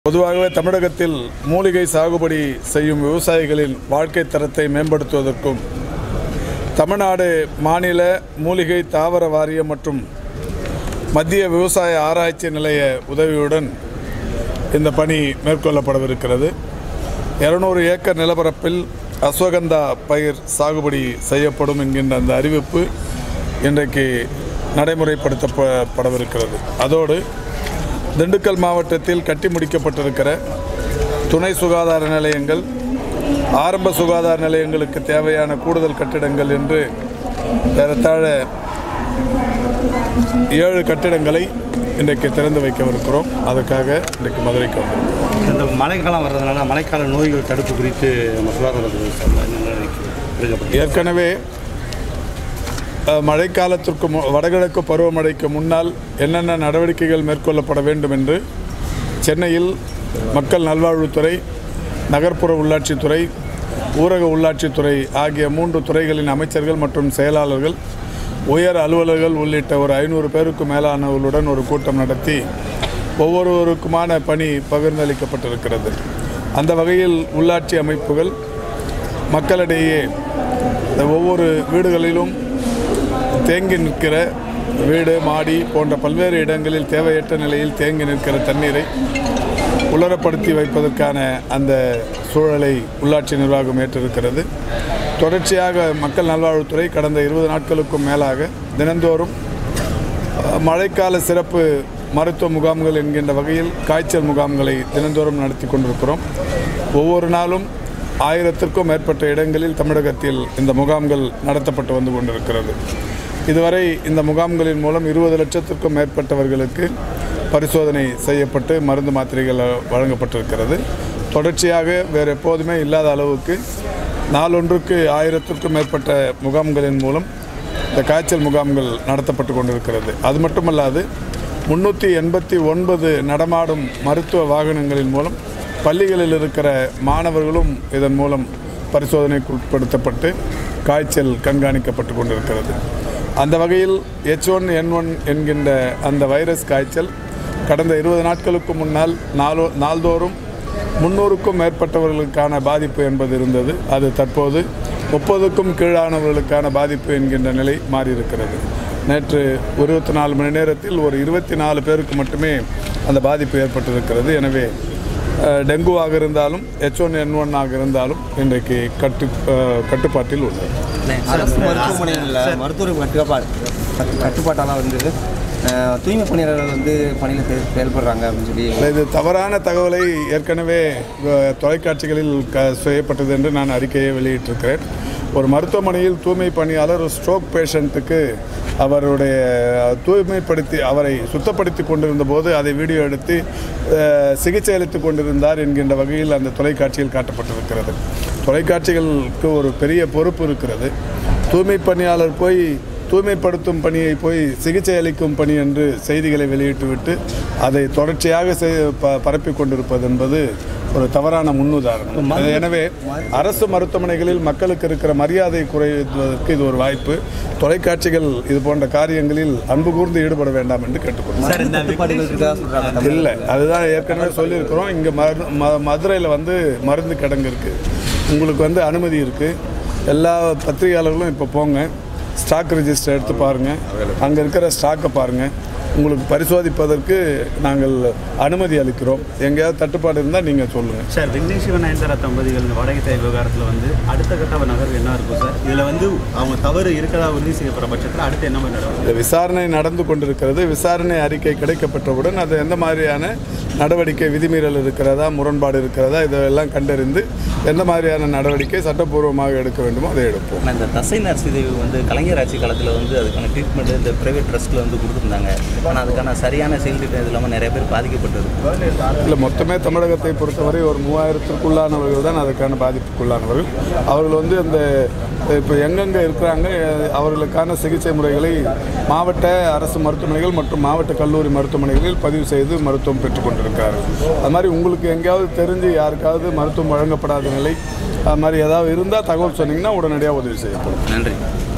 பொதுவாகவே தமிழகத்தில் மூலிகை சாகுபடி செய்யும் விவசாயிகளின் வாழ்க்கை தரத்தை மேம்படுத்துவதற்கும் தமிழ்நாடு மாநில மூலிகை தாவர வாரியம் மற்றும் மத்திய விவசாய ஆராய்ச்சி நிலைய உதவியுடன் இந்த பணி மேற்கொள்ளப்படவிருக்கிறது இருநூறு ஏக்கர் நிலப்பரப்பில் அஸ்வகந்தா பயிர் சாகுபடி செய்யப்படும் என்கின்ற அந்த அறிவிப்பு இன்றைக்கு நடைமுறைப்படுத்தப்படவிருக்கிறது அதோடு திண்டுக்கல் மாவட்டத்தில் கட்டி முடிக்கப்பட்டிருக்கிற துணை சுகாதார நிலையங்கள் ஆரம்ப சுகாதார நிலையங்களுக்கு தேவையான கூடுதல் கட்டிடங்கள் என்று ஏறத்தாழ ஏழு கட்டிடங்களை இன்றைக்கு திறந்து வைக்கவிருக்கிறோம் அதற்காக இன்றைக்கு மதுரைக்கு வந்தோம் இந்த மழைக்காலம் வர்றதுனால மழைக்கால நோய்கள் தடுப்பு குறித்து நம்ம சுகாதாரத்துறை சார்பில் என்ன நடவடிக்கை எடுக்கப்பட்டது? ஏற்கனவே அஹ், மழைக்காலத்திற்கு மு- வடகிழக்கு பருவமழைக்கு முன்னால் என்னென்ன நடவடிக்கைகள் மேற்கொள்ளப்பட வேண்டும் என்று சென்னையில் மக்கள் நல்வாழ்வுத்துறை நகர்ப்புற உள்ளாட்சித்துறை ஊரக உள்ளாட்சித்துறை ஆகிய மூன்று துறைகளின் அமைச்சர்கள் மற்றும் செயலாளர்கள் உயர் அலுவலர்கள் உள்ளிட்ட ஒரு ஐநூறு பேருக்கு மேலானவர்களுடன் ஒரு கூட்டம் நடத்தி ஒவ்வொருவருக்குமான பணி பகிர்ந்தளிக்கப்பட்டிருக்கிறது அந்த வகையில் உள்ளாட்சி அமைப்புகள் மக்களிடையே இந்த ஒவ்வொரு வீடுகளிலும் தேங்கி நிற்கிற வீடு மாடி போன்ற பல்வேறு இடங்களில் தேவையற்ற நிலையில் தேங்கி நிற்கிற தண்ணீரை உலரப்படுத்தி வைப்பதற்கான அந்த சூழலை உள்ளாட்சி நிர்வாகம் ஏற்றிருக்கிறது தொடர்ச்சியாக மக்கள் நல்வாழ்வுத்துறை கடந்த இருபது நாட்களுக்கும் மேலாக தினந்தோறும் அஹ், மழைக்கால சிறப்பு மருத்துவ முகாம்கள் என்கின்ற வகையில் காய்ச்சல் முகாம்களை தினந்தோறும் நடத்தி கொண்டிருக்கிறோம் ஒவ்வொரு நாளும் ஆயிரத்திற்கும் மேற்பட்ட இடங்களில் தமிழகத்தில் இந்த முகாம்கள் நடத்தப்பட்டு வந்து கொண்டிருக்கிறது இதுவரை இந்த முகாம்களின் மூலம் இருபது லட்சத்திற்கும் மேற்பட்டவர்களுக்கு பரிசோதனை செய்யப்பட்டு மருந்து மாத்திரைகள் வழங்கப்பட்டிருக்கிறது தொடர்ச்சியாக வேறு எப்போதுமே இல்லாத அளவுக்கு நாளொன்றுக்கு ஆயிரத்திற்கும் மேற்பட்ட முகாம்களின் மூலம் இந்த காய்ச்சல் முகாம்கள் நடத்தப்பட்டு கொண்டிருக்கிறது அது மட்டுமல்லாது முன்னூற்றி எண்பத்தி ஒன்பது நடமாடும் மருத்துவ வாகனங்களின் மூலம் பள்ளிகளில் இருக்கிற மாணவர்களும் இதன் மூலம் பரிசோதனைக்கு உட்படுத்தப்பட்டு காய்ச்சல் கண்காணிக்கப்பட்டு கொண்டிருக்கிறது அந்த வகையில் எச் ஒன் என் ஒன் என்கின்ற அந்த வைரஸ் காய்ச்சல் கடந்த இருபது நாட்களுக்கு முன்னால் நாளோ நாள்தோறும் முன்னூறுக்கும் மேற்பட்டவர்களுக்கான பாதிப்பு என்பது இருந்தது அது தற்போது முப்பதுக்கும் கீழானவர்களுக்கான பாதிப்பு என்கின்ற நிலை மாறியிருக்கிறது நேற்று இருபத்தி நாலு மணி நேரத்தில் ஒரு இருபத்தி நாலு பேருக்கு மட்டுமே அந்த பாதிப்பு ஏற்பட்டிருக்கிறது எனவே அஹ், டெங்குவாக இருந்தாலும் எச் ஒன் என் ஒன் ஆக இருந்தாலும் இன்றைக்கு கட்டு அஹ், கட்டுப்பாட்டில் உள்ளது அரசு மருத்துவமனைகளில் மருத்துவ கட்டுப்பாடு கட்டு- கட்டுப்பாட்டால் வந்து அஹ், தூய்மை பணியாளர்கள் வந்து பணியில் செ- செயல்படுறாங்க அப்படின்னு சொல்லி இல்ல, இது தவறான தகவலை ஏற்கனவே அஹ், தொலைக்காட்சிகளில் க செய்யப்பட்டது என்று நான் அறிக்கையை வெளியிட்டிருக்கிறேன் ஒரு மருத்துவமனையில் தூய்மை பணியாளர் ஒரு ஸ்ட்ரோக் பேஷண்ட்டுக்கு அவருடைய தூய்மைப்படுத்தி அவரை சுத்தப்படுத்தி கொண்டிருந்த போது அதை வீடியோ எடுத்து அஹ், சிகிச்சை அளித்துக் கொண்டிருந்தார் என்கின்ற வகையில் அந்த தொலைக்காட்சியில் காட்டப்பட்டிருக்கிறது தொலைக்காட்சிகளுக்கு ஒரு பெரிய பொறுப்பு இருக்கிறது தூய்மை பணியாளர் போய் தூய்மைப்படுத்தும் பணியை போய் சிகிச்சை அளிக்கும் பணி என்று செய்திகளை வெளியிட்டுவிட்டு அதை தொடர்ச்சியாக செய் ப பரப்பிக் கொண்டிருப்பது என்பது ஒரு தவறான முன்னுதாரணம் அது எனவே அரசு மருத்துவமனைகளில் மக்களுக்கு இருக்கிற மரியாதை குறைவதற்கு இது ஒரு வாய்ப்பு தொலைக்காட்சிகள் இது போன்ற காரியங்களில் அன்பு கூர்ந்து ஈடுபட வேண்டாம் என்று கேட்டுக்கொள்கிறேன் மருந்து கட்டுப்பாடுகள் இருக்கா சொல்கிறாங்க இல்லை அதுதான் ஏற்கனவே சொல்லியிருக்கிறோம் இங்கே மரு ம மதுரையில் வந்து மருந்து கிடங்கு இருக்குது உங்களுக்கு வந்து அனுமதி இருக்குது எல்லா பத்திரிகையாளர்களும் இப்போ போங்க ஸ்டாக் ரெஜிஸ்டர் எடுத்து பாருங்கள் அங்கே இருக்கிற ஸ்டாக்கை பாருங்கள் உங்களுக்கு பரிசோதிப்பதற்கு நாங்கள் அனுமதி அளிக்கிறோம் எங்கேயாவது தட்டுப்பாடு இருந்தால் நீங்கள் சொல்லுங்கள் சார் விக்னேஷ் சிவன் நயன்தாரா தம்பதிகள் இந்த வாடகை தாய் விவகாரத்தில் வந்து அடுத்த கட்ட நகர்வு என்ன இருக்கும் சார் இதில் வந்து அவங்க தவறு இருக்கிறதா உறுதி செய்யப்படுற பட்சத்தில் அடுத்து என்ன மாதிரி நடக்கும் இந்த விசாரணை நடந்து கொண்டிருக்கிறது விசாரணை அறிக்கை கிடைக்கப்பட்டவுடன் அது எந்த மாதிரியான நடவடிக்கை விதிமீறல் இருக்கிறதா முரண்பாடு இருக்கிறதா இதெல்லாம் கண்டறிந்து எந்த மாதிரியான நடவடிக்கை சட்டப்பூர்வமாக எடுக்க வேண்டுமோ அதை எடுப்போம் ஆனால் இந்த தசை நரசிதைவு வந்து கலைஞர் ஆட்சி காலத்தில் வந்து அதுக்கான ட்ரீட்மெண்ட் இந்த ப்ரைவேட் ட்ரஸ்ட்டில் வந்து கொடுத்துருந்தாங்க ஆனால் அதுக்கான சரியான செயல் திட்டம் இது இல்லாமல் நிறைய பேர் பாதிக்கப்பட்டிருக்கு இல்லை மொத்தமே தமிழகத்தை பொறுத்தவரை ஒரு மூவாயிரத்திற்குள்ளானவர்கள் தான் அதுக்கான பாதிப்புக்குள்ளானவர்கள் அவர்கள் வந்து அந்த இப்போ எங்கெங்கே இருக்கிறாங்க அவர்களுக்கான சிகிச்சை முறைகளை மாவட்ட அரசு மருத்துவமனைகள் மற்றும் மாவட்ட கல்லூரி மருத்துவமனைகளில் பதிவு செய்து மருத்துவம் பெற்றுக்கொண்டிருக்கிறார்கள் அது மாதிரி உங்களுக்கு எங்கேயாவது தெரிஞ்சு யாருக்காவது மருத்துவம் வழங்கப்படாத நிலை அது மாதிரி ஏதாவது இருந்தால் தகவல் சொன்னீங்கன்னா உடனடியாக உதவி செய்யப்படும் நன்றி